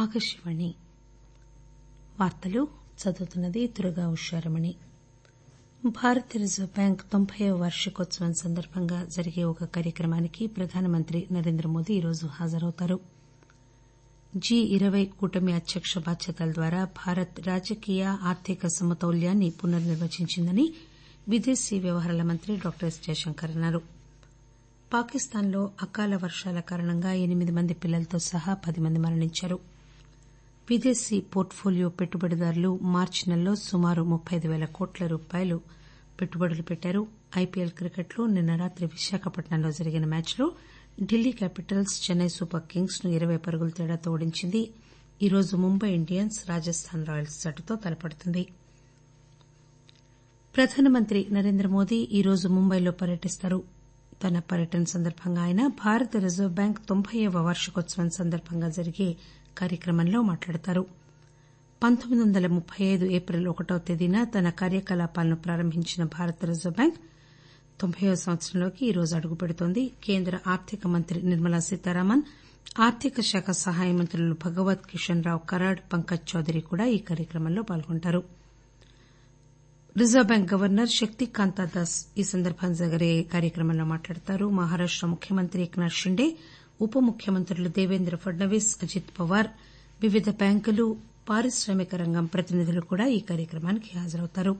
ఆకాశవాణి వార్తలు చదువుతున్నది దుర్గా ఉషారమణి భారత రిజర్వు బ్యాంక్ తొంభైవ వార్షికోత్సవం సందర్భంగా జరిగే ఒక కార్యక్రమానికి ప్రధానమంత్రి నరేంద్ర మోదీ ఈరోజు హాజరవుతారు జి ఇరవై కూటమి అధ్యక్ష బాధ్యతల ద్వారా భారత్ రాజకీయ ఆర్థిక సమతౌల్యాన్ని పునర్నిర్వచించిందని విదేశీ వ్యవహారాల మంత్రి డాక్టర్ ఎస్ జయశంకర్ అన్నారు పాకిస్తాన్లో అకాల వర్షాల కారణంగా ఎనిమిది మంది పిల్లలతో సహా పది మంది మరణించారు విదేశీ పోర్ట్ ఫోలియో పెట్టుబడిదారులు మార్చి నెలలో సుమారు ముప్పై అయిదు పేల కోట్ల రూపాయలు పెట్టుబడులు పెట్టారు ఐపీఎల్ క్రికెట్లో నిన్న రాత్రి విశాఖపట్నంలో జరిగిన మ్యాచ్లో Delhi Capitals Chennai Super Kings ను ఇరవై పరుగుల తేడాతో ఓడించింది ఈరోజు ముంబై ఇండియన్స్ రాజస్థాన్ రాయల్స్ జట్టుతో తలపడుతుంది ప్రధానమంత్రి నరేంద్ర మోదీ ఈరోజు ముంబైలో పర్యటిస్తారు తన పర్యటన సందర్భంగా ఆయన భారత రిజర్వు బ్యాంక్ తొంభైవ వార్షికోత్సవం సందర్భంగా జరిగే కార్యక్రమంలో మాట్లాడతారు పంతొమ్మిది వందల ముప్పై ఐదు ఏప్రిల్ ఒకటవ తేదీన తన కార్యకలాపాలను ప్రారంభించిన భారత రిజర్వు బ్యాంక్ తొంభైవ సంవత్సరంలోకి ఈరోజు అడుగుపెడుతోంది కేంద్ర ఆర్థిక మంత్రి నిర్మలా సీతారామన్ ఆర్థిక శాఖ సహాయ మంత్రులు భగవత్ కిషన్ రావు కరాడ్ పంకజ్ చౌదరి కూడా ఈ కార్యక్రమంలో పాల్గొంటారు reserve bank governor Shaktikanta Das ఈ సందర్భంగా జరిగే కార్యక్రమంలో మాట్లాడతారు మహారాష్ట ముఖ్యమంత్రి ఏక్నాథ్ షిండే ఉప ముఖ్యమంత్రులు దేవేంద్ర ఫడ్నవీస్ అజిత్ పవార్ వివిధ బ్యాంకులు పారిశ్రామిక రంగం ప్రతినిధులు కూడా ఈ కార్యక్రమానికి హాజరవుతారు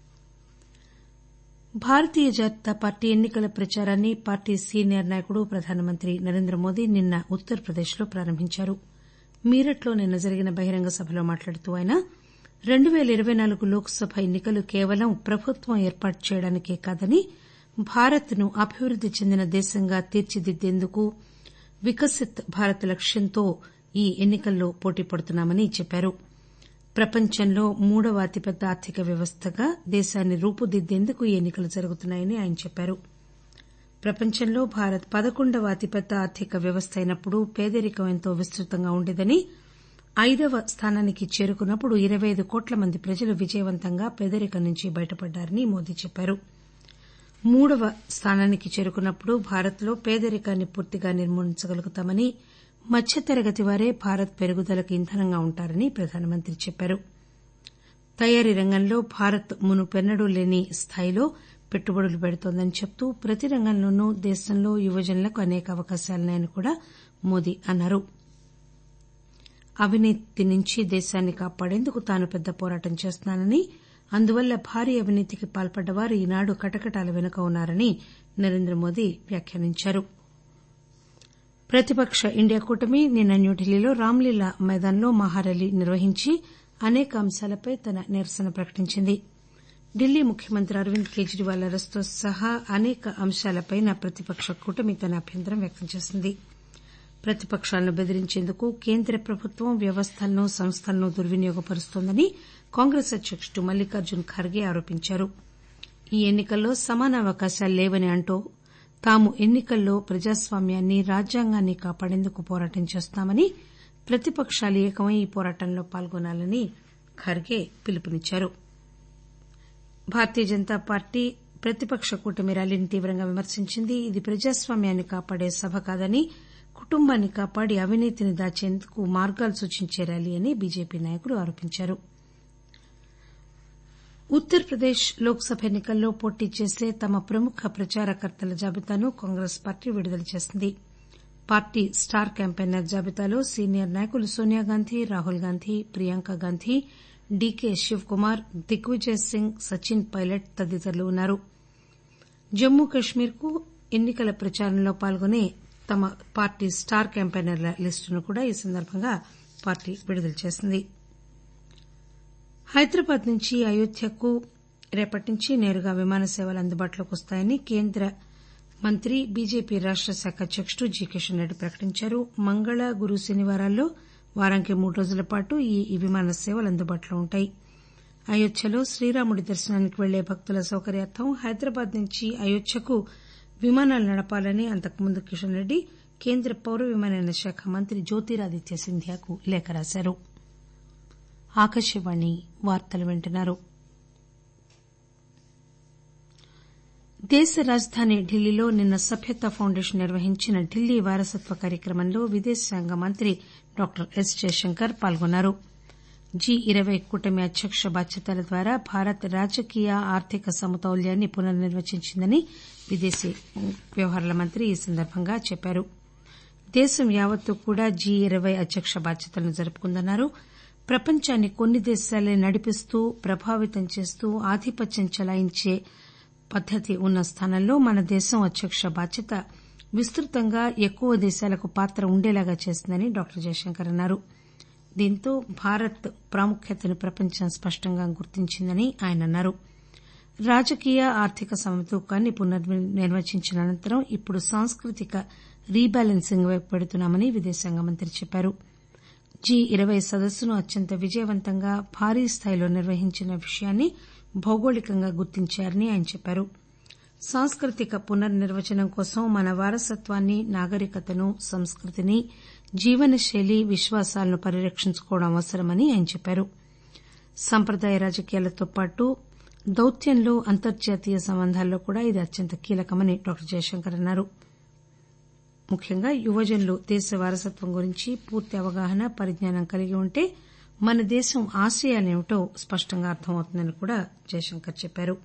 భారతీయ జనతా పార్టీ ఎన్నికల ప్రచారాన్ని పార్టీ సీనియర్ నాయకుడు ప్రధానమంత్రి నరేంద్ర మోదీ నిన్న ఉత్తరప్రదేశ్ లో ప్రారంభించారు మీరట్ లో నిన్న జరిగిన బహిరంగ సభలో మాట్లాడుతూ ఆయన రెండు పేల ఇరవై నాలుగు లోక్ సభ ఎన్నికలు కేవలం ప్రభుత్వం ఏర్పాటు చేయడానికే కాదని భారత్ ను అభివృద్ది చెందిన దేశంగా తీర్చిదిద్దేందుకు వికసిత్ భారత్ లక్ష్యంతో ఈ ఎన్నికల్లో పోటీ పడుతున్నామని చెప్పారు ప్రపంచంలో మూడవ అతిపెద్ద ఆర్థిక వ్యవస్థగా దేశాన్ని రూపుదిద్దేందుకు ఈ ఎన్నికలు జరుగుతున్నాయని ఆయన చెప్పారు ప్రపంచంలో భారత్ పదకొండవ అతిపెద్ద ఆర్థిక వ్యవస్థ అయినప్పుడు పేదరికం ఎంతో విస్తృతంగా ఉండేదని ఐదవ స్థానానికి చేరుకున్నప్పుడు ఇరవై ఐదు కోట్ల మంది ప్రజలు విజయవంతంగా పేదరికం నుంచి బయటపడ్డారని మోదీ చెప్పారు మూడవ స్థానానికి చేరుకున్నప్పుడు భారత్ లో పేదరికాన్ని పూర్తిగా నిర్మూలించగలుగుతామని మధ్యతరగతి వారే భారత్ పెరుగుదలకు ఇంధనంగా ఉంటారని ప్రధానమంత్రి చెప్పారు తయారీ రంగంలో భారత్ మునుపెన్నడూ లేని స్థాయిలో పెట్టుబడులు పెడుతోందని చెబుతూ ప్రతి రంగంలోనూ దేశంలో యువజనులకు అనేక అవకాశాలున్నాయని కూడా మోదీ అన్నారు అవినీతి నుంచి దేశాన్ని కాపాడేందుకు తాను పెద్ద పోరాటం చేస్తున్నానని అందువల్ల భారీ అవినీతికి పాల్పడ్డవారు ఈనాడు కటకటాల వెనుక ఉన్నారని నరేంద్ర మోదీ వ్యాఖ్యానించారు ప్రతిపక్ష ఇండియా కూటమి నిన్న న్యూఢిల్లీలో రాంలీలా మైదాన్లో మహార్యాలీ నిర్వహించి అనేక అంశాలపై తన నిరసన ప్రకటించింది ఢిల్లీ ముఖ్యమంత్రి అరవింద్ కేజ్రీవాల్ అరెస్టుతో సహా అనేక అంశాలపై ప్రతిపక్ష కూటమి తన అభ్యంతరం వ్యక్తం చేసింది ప్రతిపకాలను బెదిరించేందుకు కేంద్ర ప్రభుత్వం వ్యవస్థలను సంస్థలను దుర్వినియోగపరుస్తోందని కాంగ్రెస్ అధ్యకుడు మల్లికార్జున్ ఖర్గే ఆరోపించారు ఈ ఎన్నికల్లో సమాన అవకాశాలు లేవని అంటూ తాము ఎన్నికల్లో ప్రజాస్వామ్యాన్ని రాజ్యాంగాన్ని కాపాడేందుకు పోరాటం చేస్తున్నామని ప్రతిపకాలు ఏకమై ఈ పోరాటంలో పాల్గొనాలని ఖర్గే పిలుపునిచ్చారు భారతీయ జనతా పార్టీ ప్రతిపక్ష కూటమి ర్యాలీని తీవ్రంగా విమర్శించింది ఇది ప్రజాస్వామ్యాన్ని కాపాడే సభ కాదని కుటుంబాన్ని కాపాడి అవినీతిని దాచేందుకు మార్గాలు సూచించే ర్యాలీ అని బీజేపీ నాయకులు ఆరోపించారు ఉత్తరప్రదేశ్ లోక్ సభ ఎన్నికల్లో పోటీ చేసే తమ ప్రముఖ ప్రచారకర్తల జాబితాను కాంగ్రెస్ పార్టీ విడుదల చేసింది పార్టీ స్టార్ క్యాంపెయినర్ జాబితాలో సీనియర్ నాయకులు సోనియాగాంధీ రాహుల్ గాంధీ ప్రియాంక గాంధీ డీకే శివకుమార్ దిగ్విజయ్ సింగ్ సచిన్ పైలట్ తదితరులు ఉన్నారు జమ్మూ కశ్మీర్ కు ఎన్నికల ప్రచారంలో పాల్గొనే తమ పార్టీ స్టార్ క్యాంపెయినర్ల లిస్టును కూడా ఈ సందర్భంగా పార్టీ విడుదల చేసింది హైదరాబాద్ నుంచి అయోధ్యకు రేపటి నుంచి నేరుగా విమాన సేవలు అందుబాటులోకి వస్తాయని కేంద్ర మంత్రి బీజేపీ రాష్ట శాఖ అధ్యకుడు జి కిషన్ రెడ్డి ప్రకటించారు మంగళ గురు శనివారాల్లో వారానికి మూడు రోజుల పాటు ఈ విమాన సేవలు అందుబాటులో ఉంటాయి అయోధ్యలో శ్రీరాముడి దర్శనానికి వెళ్లే భక్తుల సౌకర్యార్థం హైదరాబాద్ నుంచి అయోధ్యకు విమానాలు నడపాలని అంతకుముందు కిషన్ రెడ్డి కేంద్ర పౌర విమానయాన శాఖ మంత్రి జ్యోతిరాదిత్య సింధియాకు లేఖ రాశారు దేశ రాజధాని ఢిల్లీలో నిన్న సభ్యతా ఫౌండేషన్ నిర్వహించిన ఢిల్లీ వారసత్వ కార్యక్రమంలో విదేశాంగ మంత్రి డాక్టర్ ఎస్ జయశంకర్ పాల్గొన్నారు జి ఇరవై కూటమి అధ్యక్ష బాధ్యతల ద్వారా భారత్ రాజకీయ ఆర్థిక సమతౌల్యాన్ని పునర్నిర్వచించిందని విదేశీ వ్యవహారాల మంత్రి ఈ సందర్బంగా చెప్పారు దేశం యావత్తూ కూడా జి ఇరవై అధ్యక్ష బాధ్యతలను జరుపుకుందన్నారు ప్రపంచాన్ని కొన్ని దేశాలే నడిపిస్తూ ప్రభావితం చేస్తూ ఆధిపత్యం చెలాయించే పద్దతి ఉన్న స్థానంలో మన దేశం అధ్యక్ష బాధ్యత విస్తృతంగా ఎక్కువ దేశాలకు పాత్ర ఉండేలాగా చేసిందని డాక్టర్ జయశంకర్ అన్నారు దీంతో భారత్ ప్రాముఖ్యతను ప్రపంచం స్పష్టంగా గుర్తించిందని ఆయన అన్నారు రాజకీయ ఆర్థిక సమతూకాన్ని పునర్నిర్వచించిన అనంతరం ఇప్పుడు సాంస్కృతిక రీబ్యాలెన్సింగ్ వైపు పెడుతున్నామని విదేశాంగ మంత్రి చెప్పారు జి ఇరవై సదస్సును అత్యంత విజయవంతంగా భారీ స్థాయిలో నిర్వహించిన విషయాన్ని భౌగోళికంగా గుర్తించారని ఆయన చెప్పారు సాంస్కృతిక పునర్నిర్వచనం కోసం మన వారసత్వాన్ని నాగరికతను సంస్కృతిని జీవనశైలి విశ్వాసాలను పరిరక్షించుకోవడం అవసరమని ఆయన చెప్పారు సంప్రదాయ రాజకీయాలతో పాటు దౌత్యంలో అంతర్జాతీయ సంబంధాల్లో కూడా ఇది అత్యంత కీలకమని డాక్టర్ జయశంకర్ అన్నారు ముఖ్యంగా యువజనులు దేశ వారసత్వం గురించి పూర్తి అవగాహన పరిజ్ఞానం కలిగి ఉంటే మన దేశం ఆశయాలేమిటో స్పష్టంగా అర్థమవుతుందని కూడా జయశంకర్ చెప్పారు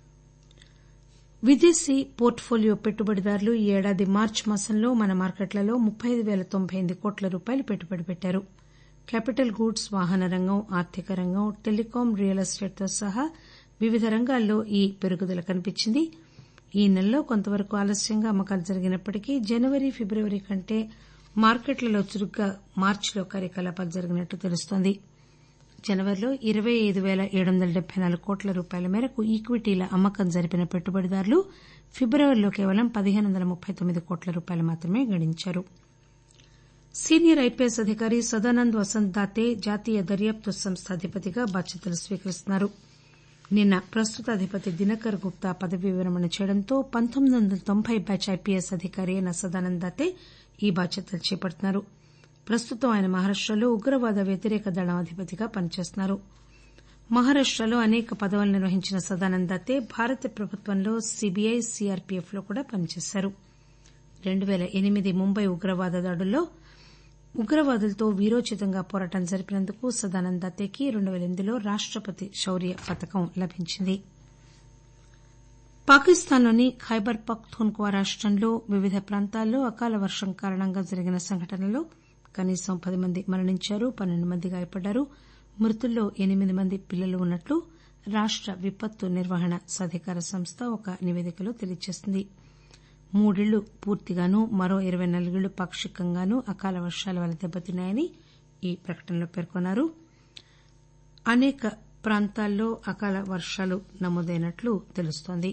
విదేశీ పోర్ట్ ఫోలియో పెట్టుబడిదారులు ఈ ఏడాది మార్చి మాసంలో మన మార్కెట్లలో ముప్పై ఐదు పేల తొంభై ఎనిమిది కోట్ల రూపాయలు పెట్టుబడి పెట్టారు క్యాపిటల్ గూడ్స్ వాహన రంగం ఆర్థిక రంగం టెలికాం రియల్ ఎస్టేట్తో సహా వివిధ రంగాల్లో ఈ పెరుగుదల కనిపించింది ఈ నెలలో కొంతవరకు ఆలస్యంగా అమ్మకాలు జరిగినప్పటికీ జనవరి ఫిబ్రవరి కంటే మార్కెట్లలో చురుగ్గా మార్చిలో కార్యకలాపాలు జరిగినట్లు తెలుస్తోంది జనవరిలో ఇరవై ఐదు పేల ఏడు వందల డెబ్బై నాలుగు కోట్ల రూపాయల మేరకు ఈక్విటీల అమ్మకం జరిపిన పెట్టుబడిదారులు ఫిబ్రవరిలో కేవలం పదిహేను వందల ముప్పై తొమ్మిది కోట్ల రూపాయలు మాత్రమే గడించారు సీనియర్ ఐపీఎస్ అధికారి సదానంద్ వసంత్ దాతే జాతీయ దర్యాప్తు సంస్థ అధిపతిగా బాధ్యతలు స్వీకరిస్తున్నారు నిన్న ప్రస్తుత అధిపతి దినకర్ గుప్తా పదవీ విరమణ చేయడంతో పంతొమ్మిది వందల తొంభై బ్యాచ్ ఐపీఎస్ అధికారి అయిన సదానంద్ దాతే ఈ బాధ్యతలు చేపడుతున్నారు ప్రస్తుతం ఆయన మహారాష్టలో ఉగ్రవాద వ్యతిరేక దళం అధిపతిగా పనిచేస్తున్నారు మహారాష్టలో అనేక పదవులు నిర్వహించిన సదానంద్ దాతే భారత ప్రభుత్వంలో సీబీఐ సీఆర్పీఎఫ్ లో కూడా పనిచేశారు రెండు పేల ఎనిమిది ముంబై ఉగ్రవాద దాడుల్లో ఉగ్రవాదులతో వీరోచితంగా పోరాటం జరిపినందుకు సదానంద్ దాతేకి రెండు పేల ఎనిమిదిలో రాష్టపతి శౌర్య పతకం లభించింది పాకిస్తాన్లోని ఖైబర్ పఖ్తూన్ఖ్వా రాష్టంలో వివిధ ప్రాంతాల్లో అకాల వర్షం కారణంగా జరిగిన సంఘటనల్లో కనీసం పది మంది మరణించారు పన్నెండు మంది గాయపడ్డారు మృతుల్లో ఎనిమిది మంది పిల్లలు ఉన్నట్లు రాష్ట విపత్తు నిర్వహణ సాధికార సంస్థ ఒక నివేదికలో తెలియజేసింది మూడిళ్లు పూర్తిగాను మరో ఇరవై నాలుగిళ్లు పాక్షికంగాను అకాల వర్షాల వల్ల దెబ్బతిన్నాయని ఈ ప్రకటనలో పేర్కొన్నారు అనేక ప్రాంతాల్లో అకాల వర్షాలు నమోదైనట్లు తెలుస్తోంది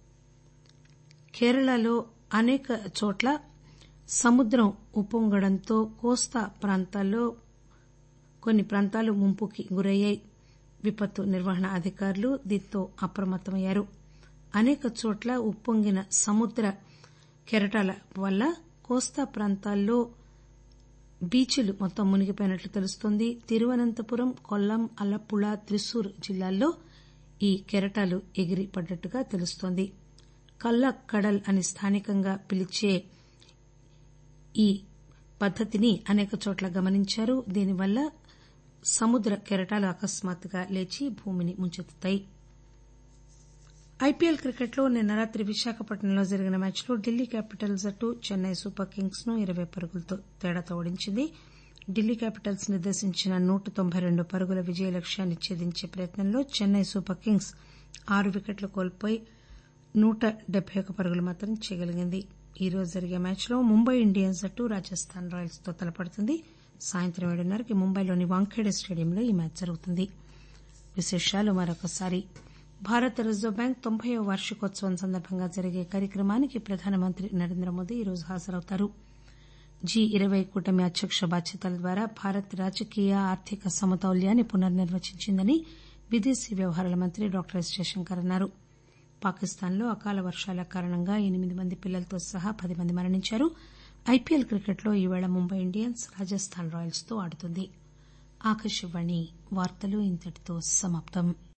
కేరళలో అనేక చోట్ల సముద్రం ఉప్పొంగడంతో కోస్తా ప్రాంతాల్లో కొన్ని ప్రాంతాలు ముంపుకి గురయ్యాయి విపత్తు నిర్వహణ అధికారులు దీంతో అప్రమత్తమయ్యారు అనేక చోట్ల ఉప్పొంగిన సముద్ర కెరటాల వల్ల కోస్తా ప్రాంతాల్లో బీచ్లు మొత్తం మునిగిపోయినట్లు తెలుస్తోంది తిరువనంతపురం కొల్లం అలప్పుళ త్రిశూర్ జిల్లాల్లో ఈ కెరటాలు ఎగిరి పడ్డట్టుగా తెలుస్తోంది కల్లక్కడల్ అని స్థానికంగా పిలిచే ఈ పద్దతిని అనేక చోట్ల గమనించారు దీనివల్ల సముద్ర కెరటాలు అకస్మాత్తుగా లేచి భూమిని ముంచెత్తుతాయి ఐపీఎల్ క్రికెట్లో నిన్న రాత్రి విశాఖపట్నంలో జరిగిన మ్యాచ్లో ఢిల్లీ క్యాపిటల్స్ జట్టు చెన్నై సూపర్ కింగ్స్ ను ఇరవై పరుగుల తేడాతో ఓడించింది ఢిల్లీ క్యాపిటల్స్ నిర్దేశించిన నూట తొంభై రెండు పరుగుల విజయ లక్ష్యాన్ని ఛేదించే ప్రయత్నంలో చెన్నై సూపర్ కింగ్స్ ఆరు వికెట్లు కోల్పోయి నూట డెబ్బై ఒక్క పరుగులు మాత్రం చేయగలిగింది ఈ రోజు జరిగే మ్యాచ్లో ముంబై ఇండియన్స్ జట్టు రాజస్థాన్ రాయల్స్ తో తలపడుతుంది సాయంత్రం ఏడున్నరకి ముంబైలోని వాంఖేడే స్టేడియంలో ఈ మ్యాచ్ జరుగుతుంది విశేషాలు మరొకసారి భారత రిజర్వ్ బ్యాంక్ తొంభైవ వార్షికోత్సవం సందర్భంగా జరిగే కార్యక్రమానికి ప్రధానమంత్రి నరేంద్ర మోదీ ఈరోజు హాజరవుతారు జీ ఇరవై కూటమి అధ్యక్ష బాధ్యతల ద్వారా భారత్ రాజకీయ ఆర్థిక సమతౌల్యాన్ని పునర్నిర్వచించిందని విదేశీ వ్యవహారాల మంత్రి డాక్టర్ ఎస్ జయశంకర్ అన్నారు పాకిస్తాన్లో అకాల వర్షాల కారణంగా ఎనిమిది మంది పిల్లలతో సహా పది మంది మరణించారు ఐపీఎల్ క్రికెట్లో ఈవేళ ముంబై ఇండియన్స్ రాజస్థాన్ రాయల్స్ తో ఆడుతుంది ఆకాశవాణి వార్తలు ఇంతటితో సమాప్తం